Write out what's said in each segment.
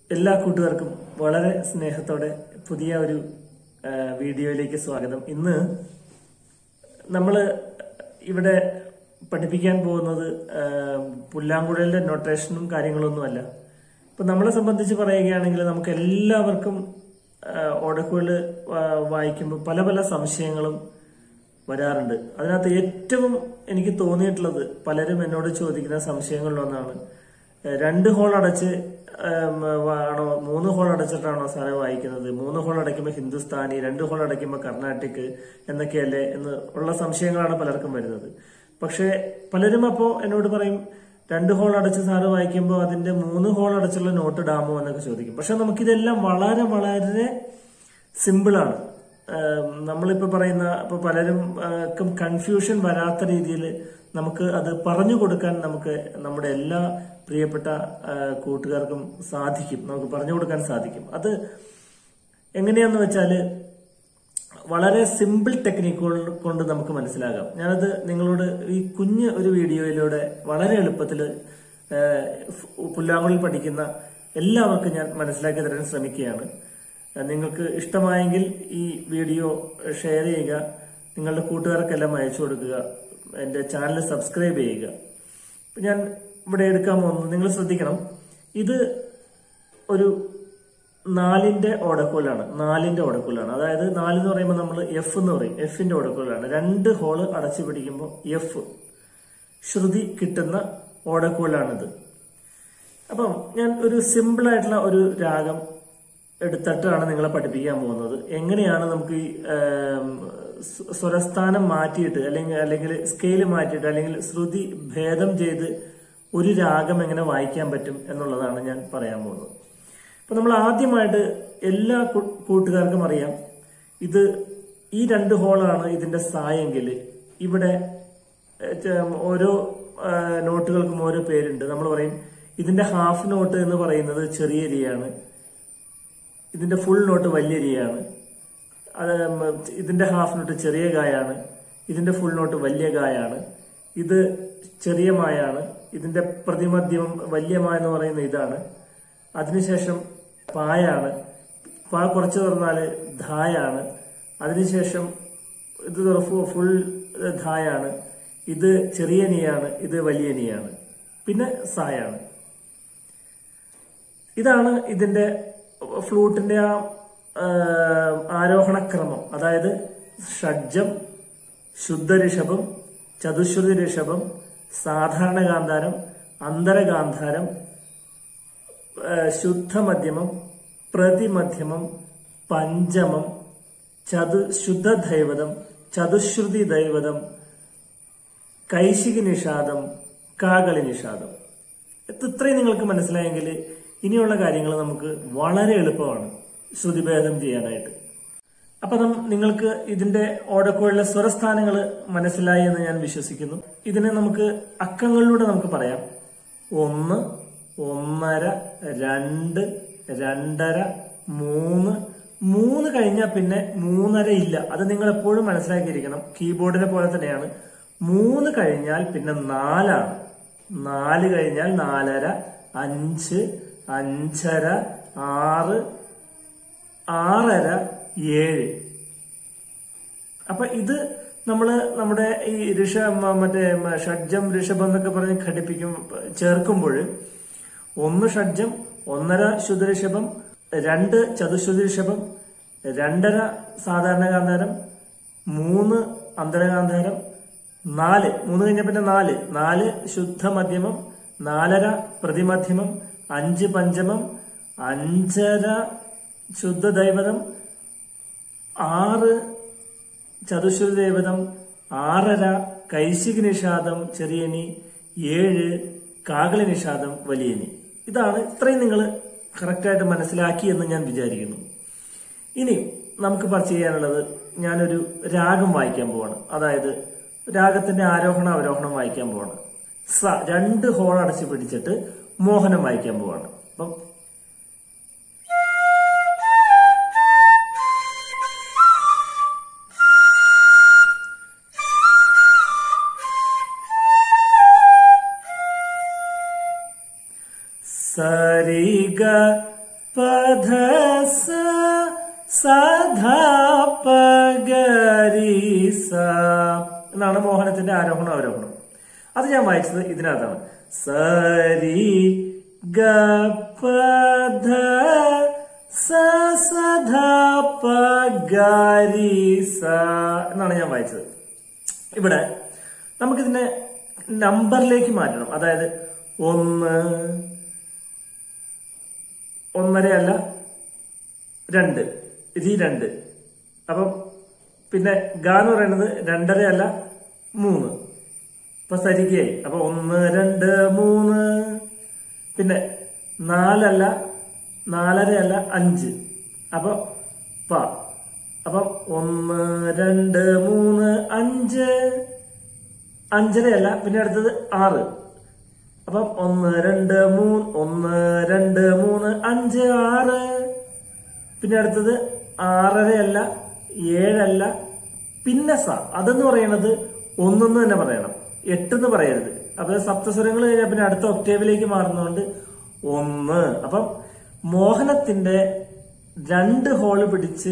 എല്ലാ കൂട്ടുകാർക്കും വളരെ സ്നേഹത്തോടെ പുതിയ ഒരു ആ, വീഡിയോയിലേക്ക് സ്വാഗതം ഇന്ന് നമ്മൾ ഇവിടെ പഠിപ്പിക്കാൻ പോകുന്നത് ആ, പുല്ലാങ്കുഴലിന്റെ നൊട്ടേഷനും കാര്യങ്ങളൊന്നുമല്ല ഇപ്പൊ നമ്മളെ സംബന്ധിച്ച് പറയുകയാണെങ്കിൽ നമുക്ക് എല്ലാവർക്കും ഓടക്കുഴൽ വായിക്കുമ്പോൾ പല പല സംശയങ്ങളും വരാറുണ്ട് അതിനകത്ത് ഏറ്റവും എനിക്ക് തോന്നിയിട്ടുള്ളത് പലരും എന്നോട് ചോദിക്കുന്ന സംശയങ്ങളിലൊന്നാണ് ഏഹ് രണ്ട് ഹോൾ അടച്ച് ഏം, ആണോ മൂന്ന് ഹോൾ അടച്ചിട്ടാണോ സാറേ വായിക്കുന്നത് മൂന്ന് ഹോൾ അടയ്ക്കുമ്പോൾ ഹിന്ദുസ്ഥാനി രണ്ട് ഹോൾ അടയ്ക്കുമ്പോൾ കർണാട്ടിക് എന്നൊക്കെയല്ലേ എന്ന് ഉള്ള സംശയങ്ങളാണ് പലർക്കും വരുന്നത് പക്ഷേ പലരും അപ്പോൾ എന്നോട് പറയും രണ്ട് ഹോൾ അടച്ച് സാറ് വായിക്കുമ്പോൾ അതിന്റെ മൂന്ന് ഹോൾ അടച്ചുള്ള നോട്ട് ഇടാമോ എന്നൊക്കെ ചോദിക്കും പക്ഷെ നമുക്കിതെല്ലാം വളരെ വളരെ സിമ്പിളാണ് ആം, നമ്മളിപ്പോ പറയുന്ന ഇപ്പൊ പലരും ആർക്കും കൺഫ്യൂഷൻ വരാത്ത രീതിയിൽ നമുക്ക് അത് പറഞ്ഞു കൊടുക്കാൻ നമുക്ക് നമ്മുടെ എല്ലാ പ്രിയപ്പെട്ട ആ, കൂട്ടുകാർക്കും സാധിക്കും നമുക്ക് പറഞ്ഞു കൊടുക്കാൻ സാധിക്കും അത് എങ്ങനെയാന്ന് വെച്ചാല് വളരെ സിമ്പിൾ ടെക്നിക്കുകൾ കൊണ്ട് നമുക്ക് മനസ്സിലാകാം ഞാനത് നിങ്ങളോട് ഈ കുഞ്ഞ് ഒരു വീഡിയോയിലൂടെ വളരെ എളുപ്പത്തിൽ പുല്ലാങ്കുളിൽ പഠിക്കുന്ന എല്ലാവർക്കും ഞാൻ മനസ്സിലാക്കി തരാൻ ശ്രമിക്കുകയാണ് ഏഹ് നിങ്ങൾക്ക് ഇഷ്ടമായെങ്കിൽ ഈ വീഡിയോ ഷെയർ ചെയ്യുക നിങ്ങളുടെ കൂട്ടുകാർക്കെല്ലാം അയച്ചു കൊടുക്കുക എന്റെ ചാനൽ സബ്സ്ക്രൈബ് ചെയ്യുക ഇപ്പൊ ഞാൻ ഇവിടെ എടുക്കാൻ പോകുന്നത് നിങ്ങൾ ശ്രദ്ധിക്കണം ഇത് ഒരു നാലിന്റെ ഓടക്കോലാണ് നാലിന്റെ ഓടക്കോലാണ് അതായത് നാല് എന്ന് പറയുമ്പോൾ നമ്മൾ എഫ് എന്ന് പറയും എഫിന്റെ ഓടക്കോലാണ് രണ്ട് ഹോള് അടച്ചു പിടിക്കുമ്പോൾ എഫ് ശ്രുതി കിട്ടുന്ന ഓടക്കോലാണിത് അപ്പം ഞാൻ ഒരു സിമ്പിൾ ആയിട്ടുള്ള ഒരു രാഗം എടുത്തിട്ടാണ് നിങ്ങളെ പഠിപ്പിക്കാൻ പോകുന്നത് എങ്ങനെയാണ് നമുക്ക് ഈ ഏം, സ്വ- സ്വരസ്ഥാനം മാറ്റിയിട്ട് അല്ലെങ്കിൽ അല്ലെങ്കിൽ സ്കെയിൽ മാറ്റിയിട്ട് അല്ലെങ്കിൽ ശ്രുതി ഭേദം ചെയ്ത് ഒരു രാഗം എങ്ങനെ വായിക്കാൻ പറ്റും എന്നുള്ളതാണ് ഞാൻ പറയാൻ പോകുന്നത് അപ്പൊ നമ്മൾ ആദ്യമായിട്ട് എല്ലാ കൂ- കൂട്ടുകാർക്കും അറിയാം ഇത് ഈ രണ്ട് ഹോളാണ് ഇതിന്റെ സായെങ്കിൽ ഇവിടെ ഏഹ്, ചെ- ഓരോ ആ, നോട്ടുകൾക്കും ഓരോ പേരുണ്ട് നമ്മൾ പറയും ഇതിന്റെ ഹാഫ് നോട്ട് എന്ന് പറയുന്നത് ചെറിയ അരിയാണ് ഇതിന്റെ ഫുൾ നോട്ട് വലിയ അരിയാണ് അത് ഉം, ഇതിന്റെ ഹാഫ് നോട്ട് ചെറിയ ഗായാണ് ഇതിന്റെ ഫുൾ നോട്ട് വലിയ ഗായാണ് ഇത് ചെറിയ മായാണ് ഇതിന്റെ പ്രതിമധ്യമം വലിയ മായ എന്ന് പറയുന്ന ഇതാണ് അതിനുശേഷം പായാണ് പാ കുറച്ച് തുറന്നാല് ധായാണ് അതിനുശേഷം ഇത് തുറ- ഫുൾ ധായാണ് ഇത് ചെറിയ നിയാണ് ഇത് വലിയ നിയാണ് പിന്നെ സായാണ് ഇതാണ് ഇതിന്റെ ഫ്ലൂട്ടിന്റെ ആ ആ, ആരോഹണക്രമം അതായത് ഷഡ്ജം ശുദ്ധ ചതുശ്രുതി ഋഷഭം സാധാരണ ഗാന്ധാരം അന്തരഗാന്ധാരം ആ, ശുദ്ധമധ്യമം പ്രതിമധ്യമം പഞ്ചമം ചതു ശുദ്ധ ദൈവതം ചതുശ്രുതി ദൈവതം കൈശികി നിഷാദം കാകളി നിഷാദം ഇത് ഇത്രയും നിങ്ങൾക്ക് മനസ്സിലായെങ്കിൽ ഇനിയുള്ള കാര്യങ്ങൾ നമുക്ക് വളരെ എളുപ്പമാണ് ശ്രുതിഭേദം ചെയ്യാനായിട്ട് അപ്പൊ നം- നിങ്ങൾക്ക് ഇതിന്റെ ഓടക്കോഴിലെ സ്വരസ്ഥാനങ്ങൾ മനസ്സിലായി എന്ന് ഞാൻ വിശ്വസിക്കുന്നു ഇതിനെ നമുക്ക് അക്കങ്ങളിലൂടെ നമുക്ക് പറയാം ഒന്ന് ഒന്നര രണ്ട് രണ്ടര മൂന്ന് മൂന്ന് കഴിഞ്ഞാൽ പിന്നെ മൂന്നര ഇല്ല അത് നിങ്ങൾ എപ്പോഴും മനസ്സിലാക്കിയിരിക്കണം കീബോർഡിനെ പോലെ തന്നെയാണ് മൂന്ന് കഴിഞ്ഞാൽ പിന്നെ നാലാണ് നാല് കഴിഞ്ഞാൽ നാലര അഞ്ച് അഞ്ചര ആറ് ആറര ഏഴ് അപ്പൊ ഇത് നമ്മള് നമ്മുടെ ഈ ഋഷ മ- മറ്റേ മ- ഷഡ്ജം ഋഷഭം എന്നൊക്കെ പറഞ്ഞ് ഘടിപ്പിക്കും ചേർക്കുമ്പോൾ ഒന്ന് ഷഡ്ജം ഒന്നര ശുദ്ധഋഷഭം രണ്ട് ചതുശ്രുതി ഋഷഭം രണ്ടര സാധാരണ ഗാന്ധാരം മൂന്ന് അന്തരഗാന്ധാരം നാല് മൂന്ന് കഴിഞ്ഞ പിന്നെ നാല് നാല് ശുദ്ധ മധ്യമം നാലര പ്രതിമധ്യമം അഞ്ച് പഞ്ചമം അഞ്ചര ശുദ്ധ ദൈവതം ആറ് ചതുശ്രുതി ദേവതം ആറര കൈശിക് നിഷാദം ചെറിയനി ഏഴ് കാകളി നിഷാദം വലിയനി ഇതാണ് ഇത്രയും നിങ്ങൾ കറക്റ്റായിട്ട് മനസ്സിലാക്കി എന്ന് ഞാൻ വിചാരിക്കുന്നു ഇനി നമുക്ക് പറിച്ച് ചെയ്യാനുള്ളത് ഞാനൊരു രാഗം വായിക്കാൻ പോവാണ് അതായത് രാഗത്തിന്റെ ആരോഹണം അവരോഹണം വായിക്കാൻ പോവാണ് സ രണ്ട് ഹോൾ അടച്ച് പിടിച്ചിട്ട് മോഹനം വായിക്കാൻ പോവാണ് അപ്പം സരിഗ പധ സ സധ പഗരി സ എന്നാണ് മോഹനത്തിന്റെ ആരോഹണം അവരോഹണം അത് ഞാൻ വായിച്ചത് ഇതിനകത്താണ് സരി ഗ പധ സ സധ പഗരി സ എന്നാണ് ഞാൻ വായിച്ചത് ഇവിടെ നമുക്കിതിനെ നമ്പറിലേക്ക് മാറ്റണം അതായത് ഒന്ന് ഒന്നര അല്ല രണ്ട് രി രണ്ട് അപ്പം പിന്നെ ഗ എന്ന് പറയുന്നത് രണ്ടര അല്ല മൂന്ന് ഇപ്പൊ സരികയായി അപ്പൊ ഒന്ന് രണ്ട് മൂന്ന് പിന്നെ നാലല്ല നാലര അല്ല അഞ്ച് അപ്പൊ പ അപ്പം ഒന്ന് രണ്ട് മൂന്ന് അഞ്ച് അഞ്ചരയല്ല പിന്നെ അടുത്തത് ആറ് അപ്പം ഒന്ന് രണ്ട് മൂന്ന് ഒന്ന് രണ്ട് മൂന്ന് അഞ്ച് ആറ് പിന്നെ അടുത്തത് ആറരയല്ല ഏഴല്ല പിന്നെ സ അതെന്ന് പറയണത് ഒന്നെന്ന് തന്നെ പറയണം എട്ടെന്ന് പറയരുത് അപ്പൊ സപ്തസ്വരങ്ങൾ കഴിഞ്ഞാൽ പിന്നെ അടുത്ത ഒക്ടേവിലേക്ക് മാറുന്നതുകൊണ്ട് ഒന്ന് അപ്പം മോഹനത്തിന്റെ രണ്ട് ഹോള് പിടിച്ച്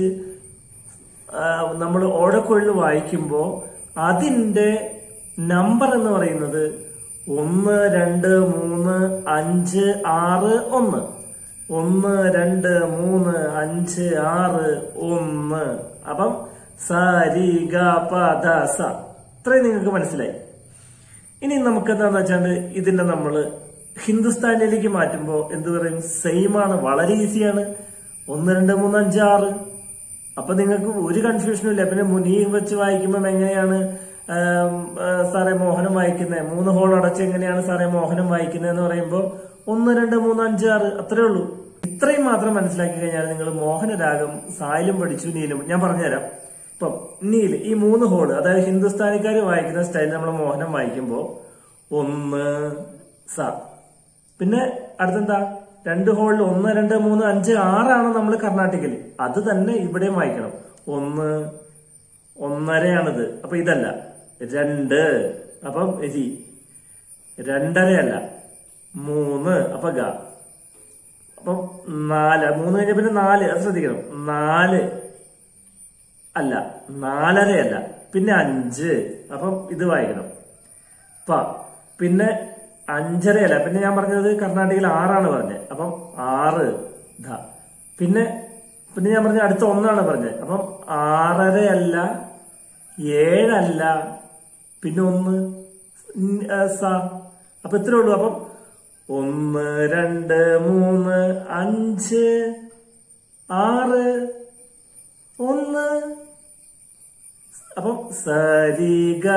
നമ്മൾ ഓടക്കുഴൽ വായിക്കുമ്പോൾ അതിന്റെ നമ്പർ എന്ന് പറയുന്നത് ഒന്ന് രണ്ട് മൂന്ന് അഞ്ച് ആറ് ഒന്ന് ഒന്ന് രണ്ട് മൂന്ന് അഞ്ച് ആറ് ഒന്ന് അപ്പം സ രി ഗ പ ധ സ ഇത്രയും നിങ്ങൾക്ക് മനസ്സിലായി ഇനി നമുക്ക് എന്താന്ന് വെച്ചാൽ ഇതിന്റെ നമ്മള് ഹിന്ദുസ്ഥാനിലേക്ക് മാറ്റുമ്പോൾ എന്ത് പറയും സെയിം ആണ് വളരെ ഈസിയാണ് ഒന്ന് രണ്ട് മൂന്ന് അഞ്ച് ആറ് അപ്പൊ നിങ്ങൾക്ക് ഒരു കൺഫ്യൂഷനും ഇല്ല പിന്നെ മുനിയും വെച്ച് വായിക്കുമ്പോൾ എങ്ങനെയാണ് ആം, ആ, സാറേ മോഹനം വായിക്കുന്നത് മൂന്ന് ഹോൾ അടച്ച് എങ്ങനെയാണ് സാറേ മോഹനം വായിക്കുന്നത് എന്ന് പറയുമ്പോൾ ഒന്ന് രണ്ട് മൂന്ന് അഞ്ച് ആറ് അത്രേ ഉള്ളൂ ഇത്രയും മാത്രം മനസ്സിലാക്കി കഴിഞ്ഞാൽ നിങ്ങൾ മോഹനരാഗം സായലും പഠിച്ചു നീലും ഞാൻ പറഞ്ഞുതരാം ഇപ്പം നീല് ഈ മൂന്ന് ഹോള് അതായത് ഹിന്ദുസ്ഥാനിക്കാർ വായിക്കുന്ന സ്റ്റൈൽ നമ്മൾ മോഹനം വായിക്കുമ്പോൾ ഒന്ന് സ പിന്നെ അടുത്തെന്താ രണ്ട് ഹോളിൽ ഒന്ന് രണ്ട് മൂന്ന് അഞ്ച് ആറാണ് നമ്മൾ കർണാട്ടിക്കല് അത് തന്നെ ഇവിടെയും വായിക്കണം ഒന്ന് ഒന്നരയാണിത് അപ്പൊ ഇതല്ല രണ്ട് അപ്പം രി രണ്ടരയല്ല മൂന്ന് അപ്പൊ ഗ അപ്പം നാല് മൂന്ന് കഴിഞ്ഞ പിന്നെ നാല് അത് ശ്രദ്ധിക്കണം നാല് അല്ല നാലരയല്ല പിന്നെ അഞ്ച് അപ്പം ഇത് വായിക്കണം പ പിന്നെ അഞ്ചരയല്ല പിന്നെ ഞാൻ പറഞ്ഞത് കർണാടകയിൽ ആറാണ് പറഞ്ഞത് അപ്പം ആറ് ധ പിന്നെ പിന്നെ ഞാൻ പറഞ്ഞ അടുത്ത ഒന്നാണ് പറഞ്ഞത് അപ്പം ആറരയല്ല ഏഴല്ല പിന്നെ ഒന്ന് ഉം, ആ, സ അപ്പൊ ഇത്രേ ഉള്ളൂ അപ്പം ഒന്ന് രണ്ട് മൂന്ന് അഞ്ച് ആറ് ഒന്ന് അപ്പം സരിഗ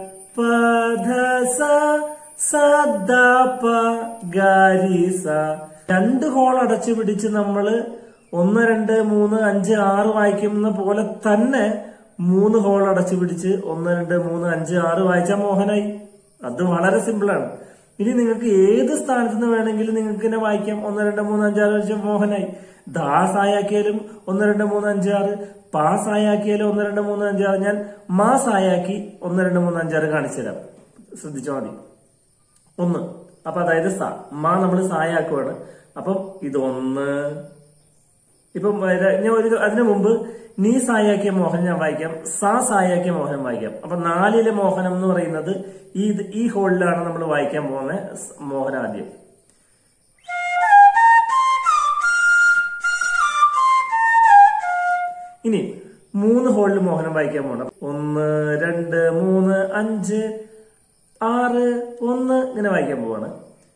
പധ സ സദ പ ഗാരി സ രണ്ട് ഹോൾ അടച്ചു പിടിച്ച് നമ്മള് ഒന്ന് രണ്ട് മൂന്ന് അഞ്ച് ആറ് വായിക്കുന്ന പോലെ തന്നെ മൂന്ന് ഹോൾ അടച്ചു പിടിച്ച് ഒന്ന് രണ്ട് മൂന്ന് അഞ്ച് ആറ് വായിച്ചാൽ മോഹനായി അത് വളരെ സിമ്പിളാണ് ഇനി നിങ്ങൾക്ക് ഏത് സ്ഥാനത്ത് നിന്ന് വേണമെങ്കിലും നിങ്ങൾക്ക് തന്നെ വായിക്കാം ഒന്ന് രണ്ട് മൂന്ന് അഞ്ചാറ് വെച്ചാൽ മോഹനായി ദാസ് ആയാക്കിയാലും ഒന്ന് രണ്ട് മൂന്ന് അഞ്ചാറ് പാസ് ആയാക്കിയാലും ഒന്ന് രണ്ട് മൂന്ന് അഞ്ചാറ് ഞാൻ മാസ് ആയാക്കി ഒന്ന് രണ്ട് മൂന്ന് അഞ്ചാറ് കാണിച്ചു തരാം ശ്രദ്ധിച്ചാൽ മതി ഒന്ന് അപ്പൊ അതായത് സ മാ നമ്മൾ സായാക്കുവാണ് അപ്പം ഇത് ഒന്ന് ഇപ്പം ഏത് ഞാൻ ഒരു അതിനു മുമ്പ് നീ സായാക്കിയ മോഹൻ ഞാൻ വായിക്കാം സാ സായാക്കിയ മോഹനം വായിക്കാം അപ്പൊ നാലിലെ മോഹനം എന്ന് പറയുന്നത് ഈ ഈ ഹോളിലാണ് നമ്മൾ വായിക്കാൻ പോകുന്ന സ് മോഹനം ആദ്യം ഇനി മൂന്ന് ഹോളിൽ മോഹനം വായിക്കാൻ പോകണം ഒന്ന് രണ്ട് മൂന്ന് അഞ്ച് ആറ് ഒന്ന് ഇങ്ങനെ വായിക്കാൻ പോവാണ്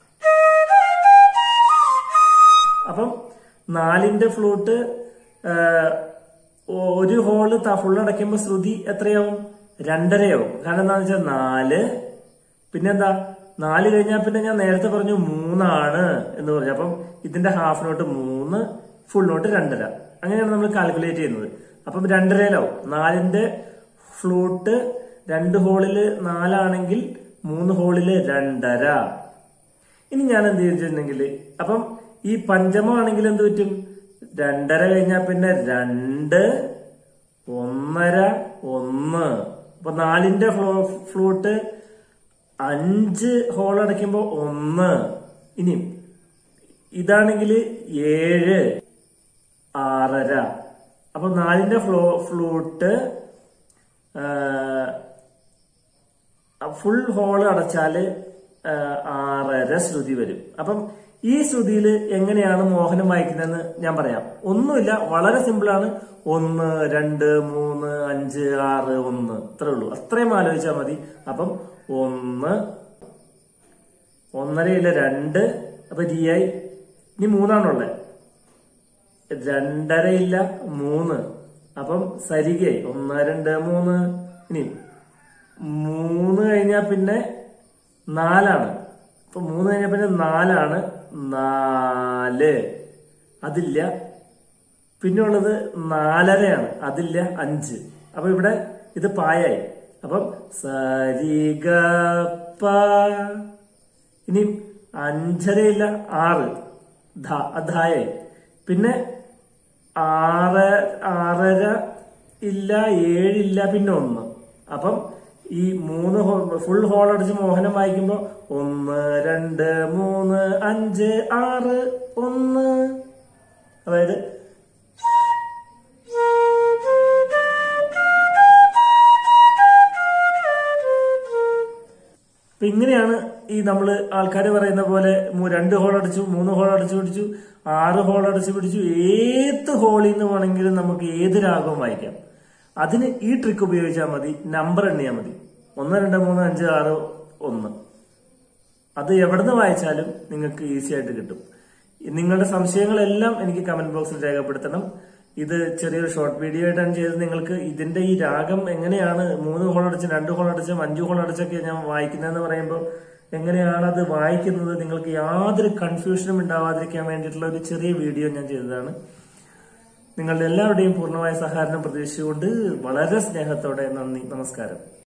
അപ്പം നാലിന്റെ ഫ്ലൂട്ട് ആ, ഒരു ഹോള് ഫുൾ അടയ്ക്കുമ്പോ ശ്രുതി എത്രയാവും രണ്ടരയാവും കാരണം എന്താണെന്ന് വെച്ചാൽ നാല് പിന്നെന്താ നാല് കഴിഞ്ഞാൽ പിന്നെ ഞാൻ നേരത്തെ പറഞ്ഞു മൂന്നാണ് എന്ന് പറഞ്ഞു അപ്പം ഇതിന്റെ ഹാഫ് നോട്ട് മൂന്ന് ഫുൾ നോട്ട് രണ്ടര അങ്ങനെയാണ് നമ്മൾ കാൽക്കുലേറ്റ് ചെയ്യുന്നത് അപ്പം രണ്ടരയിലാവും നാലിന്റെ ഫ്ലൂട്ട് രണ്ട് ഹോളില് നാലാണെങ്കിൽ മൂന്ന് ഹോളില് രണ്ടര ഇനി ഞാൻ എന്ത് ചെയ്തിട്ടുണ്ടെങ്കിൽ അപ്പം ഈ പഞ്ചമമാണെങ്കിൽ എന്ത് പറ്റും രണ്ടര കഴിഞ്ഞാൽ പിന്നെ രണ്ട് ഒന്നര ഒന്ന് അപ്പൊ നാലിന്റെ ഫ്ലോ ഫ്ലൂട്ട് അഞ്ച് ഹോൾ അടയ്ക്കുമ്പോ ഒന്ന് ഇനി ഇതാണെങ്കിൽ ഏഴ് ആറര അപ്പൊ നാലിന്റെ ഫ്ലോ ഫ്ലൂട്ട് ഫുൾ ഹോള് അടച്ചാല് ആ, ആറര ശ്രുതി വരും അപ്പം ഈ ശ്രുതിയിൽ എങ്ങനെയാണ് മോഹനം വായിക്കുന്നതെന്ന് ഞാൻ പറയാം ഒന്നുമില്ല വളരെ സിമ്പിളാണ് ഒന്ന് രണ്ട് മൂന്ന് അഞ്ച് ആറ് ഒന്ന് ഇത്രേ ഉള്ളൂ അത്രയും ആലോചിച്ചാൽ മതി അപ്പം ഒന്ന് ഒന്നരയില്ല രണ്ട് അപ്പൊ ഡി ആയി ഇനി മൂന്നാണുള്ളത് രണ്ടരയില്ല മൂന്ന് അപ്പം സരികയായി ഒന്ന് രണ്ട് മൂന്ന് ഇനി മൂന്ന് കഴിഞ്ഞാൽ പിന്നെ നാലാണ് ഇപ്പൊ മൂന്ന് കഴിഞ്ഞാൽ പിന്നെ നാലാണ് നാല് അതില്ല പിന്നെ ഉള്ളത് നാലരയാണ് അതില്ല അഞ്ച് അപ്പൊ ഇവിടെ ഇത് പായായി അപ്പം സരിഗ പ ഇനി അഞ്ചരയില്ല ആറ് ധ അധായായി പിന്നെ ആറ് ആറര ഇല്ല ഏഴില്ല പിന്നെ ഒന്ന് അപ്പം ഈ മൂന്ന് ഫുൾ ഹോൾ അടിച്ച് മോഹനം വായിക്കുമ്പോ ഒന്ന് രണ്ട് മൂന്ന് അഞ്ച് ആറ് ഒന്ന് അതായത് അപ്പൊ ഇങ്ങനെയാണ് ഈ നമ്മള് ആൾക്കാർ പറയുന്ന പോലെ മൂ- രണ്ട് ഹോൾ അടിച്ചു മൂന്ന് ഹോൾ അടിച്ചു പിടിച്ചു ആറ് ഹോൾ അടിച്ചു പിടിച്ചു ഏത് ഹോളിൽ നിന്ന് വേണമെങ്കിലും നമുക്ക് ഏത് രാഗവും വായിക്കാം അതിന് ഈ ട്രിക്ക് ഉപയോഗിച്ചാൽ മതി നമ്പർ എണ്ണിയാൽ മതി ഒന്ന് രണ്ട് മൂന്ന് അഞ്ച് ആറ് ഒന്ന് അത് എവിടുന്ന് വായിച്ചാലും നിങ്ങൾക്ക് ഈസി ആയിട്ട് കിട്ടും നിങ്ങളുടെ സംശയങ്ങളെല്ലാം എനിക്ക് കമന്റ് ബോക്സിൽ രേഖപ്പെടുത്തണം ഇത് ചെറിയൊരു ഷോർട്ട് വീഡിയോ ആയിട്ടാണ് ചെയ്തത് നിങ്ങൾക്ക് ഇതിന്റെ ഈ രാഗം എങ്ങനെയാണ് മൂന്ന് ഹോൾ അടിച്ച് രണ്ട് ഹോൾ അടിച്ചും അഞ്ചു ഹോൾ അടിച്ചൊക്കെ ഞാൻ വായിക്കുന്നതെന്ന് പറയുമ്പോൾ എങ്ങനെയാണ് അത് വായിക്കുന്നത് നിങ്ങൾക്ക് യാതൊരു കൺഫ്യൂഷനും ഉണ്ടാവാതിരിക്കാൻ വേണ്ടിയിട്ടുള്ള ഒരു ചെറിയ വീഡിയോ ഞാൻ ചെയ്തതാണ് നിങ്ങളുടെ എല്ലാവരുടെയും പൂർണ്ണമായ സഹകരണം പ്രതീക്ഷിച്ചുകൊണ്ട് വളരെ സ്നേഹത്തോടെ നന്ദി നമസ്കാരം